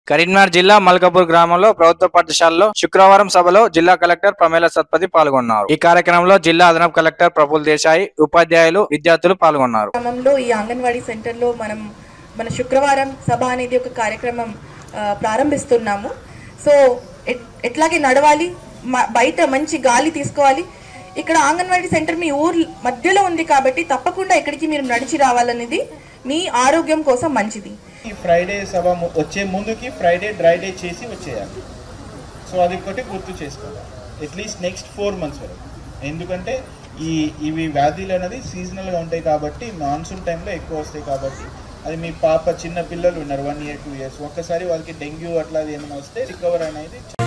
కరీంనగర్ జిల్లా మల్కాపూర్ గ్రామంలో ప్రభుత్వ పాఠశాలలో శుక్రవారం సభలో జిల్లా కలెక్టర్ ప్రమేల సత్పతి పాల్గొన్నారు ఈ కార్యక్రమంలో జిల్లా అదనపు కలెక్టర్ ప్రఫుల్ దేశాయి ఉపాధ్యాయులు విద్యార్థులు పాల్గొన్నారు గ్రామంలో ఈ అంగన్వాడీ సెంటర్లో మనం మన శుక్రవారం సభ అనేది ఒక కార్యక్రమం ఆ, ప్రారంభిస్తున్నాము సో ఎట్- ఎట్లాగే నడవాలి మ- బయట మంచి గాలి తీసుకోవాలి ఇక్కడ అంగన్వాడీ సెంటర్ మీ ఊరు మధ్యలో ఉంది కాబట్టి తప్పకుండా ఇక్కడికి మీరు నడిచి రావాలనేది మీ ఆరోగ్యం కోసం మంచిది ఈ ఫ్రైడే సభ ము- వచ్చే ముందుకి ఫ్రైడే డ్రై డే చేసి వచ్చేయాలి సో అది ఒకటి గుర్తు చేసుకోవాలి అట్లీస్ట్ నెక్స్ట్ ఫోర్ మంత్స్ వరకు ఎందుకంటే ఈ ఇవి వ్యాధులు అనేది సీజనల్గా ఉంటాయి కాబట్టి మాన్సూన్ టైంలో ఎక్కువ వస్తాయి కాబట్టి అది మీ పాప చిన్న పిల్లలు ఉన్నారు వన్ ఇయర్ టూ ఇయర్స్ ఒక్కసారి వాళ్ళకి డెంగ్యూ అట్లా ఏమైనా వస్తే రికవర్ అనేది